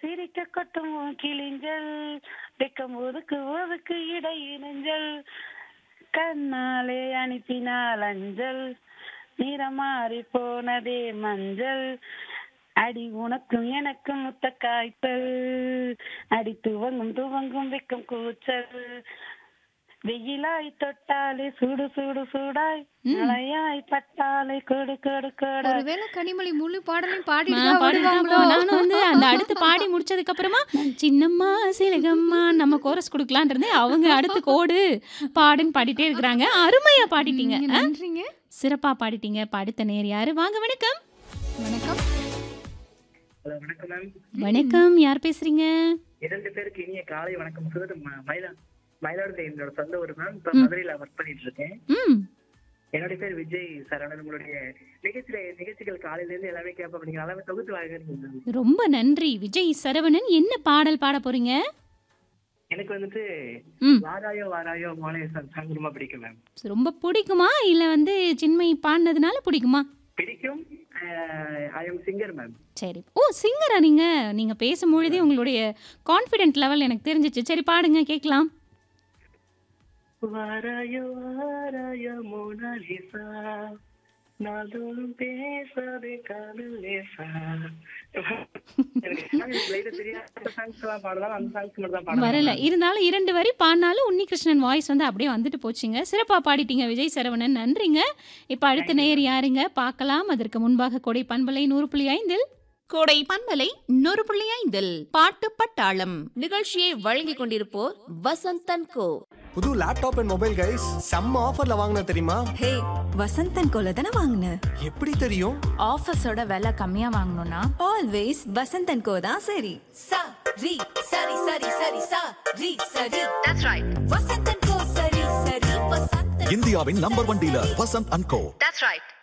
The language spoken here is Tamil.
சிரிக்க கொட்டும் உன் கிளிஞ்சல் வெக்கம் ஒதுக்கு ஒதுக்கு இடை இணைஞ்சல் கண்ணாலே அனுப்பினால் அஞ்சல் நிறம் மாறி போனதே மஞ்சள் அடி உனக்கும் எனக்கும் முத்த காய்த்தல் அடி துவங்கும் துவங்கும் வெக்கம் கூச்சல் வெயிலாய் தொட்டாலே சுடு சுடு சூடாய் மழையாய் பட்டாலே கொடு கொடு கொடு ஒருவேளை கனிமொழி முழு பாடலையும் ஆ, பாடிட்டு தான் பாடிட்டாங்களோ? வருவாங்களோ நானும் வந்து அந்த அடுத்து பாடி முடிச்சதுக்கு அப்புறமா சின்னம்மா சிலகம்மா நம்ம கோரஸ் கொடுக்கலான் இருந்தேன் அவங்க அடுத்து கோடு பாடுன்னு பாடிட்டே இருக்கிறாங்க அருமையா பாடிட்டீங்க நீங்க ஆ? நன்றிங்க சிறப்பா பாடிட்டீங்க இப்ப அடுத்த நேர் யாரு வாங்க வணக்கம் வணக்கம் ஹலோ வணக்கம் மேம் வணக்கம் யார் பேசுறீங்க இரண்டு பேருக்கு இனிய காலை வணக்கம் சொல்றது ம- மயிலா மயிலாடுதுறை என்னோட சொந்த ஊர் மேம் இப்ப மதுரையில ஒர்க் பண்ணிட்டு இருக்கேன் ம் என்னுடைய பேர் விஜய் சரவணன் உங்களுடைய நிகழ்ச்சியில நிகழ்ச்சிகள் காலையில இருந்து எல்லாமே கேட்போம் நீங்க எல்லாமே தொகுத்து வாங்க ரொம்ப நன்றி விஜய் சரவணன் என்ன பாடல் பாட போறீங்க எனக்கு வந்துட்டு ம் வாராயோ வாராயோ மோனே சாங் ரொம்ப பிடிக்கும் மேம் ரொம்ப பிடிக்குமா இல்ல வந்து சின்மை பாடினதுனால பிடிக்குமா பிடிக்கும் ஐ எம் சிங்கர் மேம் சரி ஓ சிங்கரா நீங்க நீங்க பேசும்பொழுதே உங்களுடைய கான்ஃபிடென்ட் லெவல் எனக்கு தெரிஞ்சிச்சு சரி பாடுங்க கேட்கலாம் வாராயோ வாராயோ மோனாலிசா நாளும் பேசாதே காதல் லேசா எனக்கு songs லைட்டா தெரியாத songs எல்லாம் பாடலாம் அந்த சாங்ஸ் மட்டும் தான் பாடுவேன் வரல இருந்தாலும் இரண்டு வரி பாடினாலும் உன்னிகிருஷ்ணன் வாய்ஸ் வந்து அப்படியே வந்துட்டு போச்சுங்க சிறப்பா பாடிட்டீங்க விஜய் சரவணன் நன்றிங்க இப்ப அடுத்த நேர் யாருங்க பார்க்கலாம் அதற்கு முன்பாக கொடை பண்பலை நூறு புள்ளி ஐந்தில் கோடை பண்பலை நூறு புள்ளி ஐந்தில் பாட்டு பட்டாளம் நிகழ்ச்சியை வழங்கிக் கொண்டிருப்போர் வசந்தன் கோ புது லேப்டாப் அண்ட் மொபைல் கைஸ் செம்ம ஆஃபர்ல வாங்கின தெரியுமா ஹே வசந்தன் கோல தானே வாங்கின எப்படி தெரியும் ஆஃபீஸோட விலை கம்மியா வாங்கணும்னா ஆல்வேஸ் வசந்தன் கோ தான் சரி சா ரி சரி சரி சரி சா ரி சரி தட்ஸ் ரைட் வசந்தன் கோ சரி சரி வசந்தன் இந்தியாவின் number one dealer Vasanth and co that's right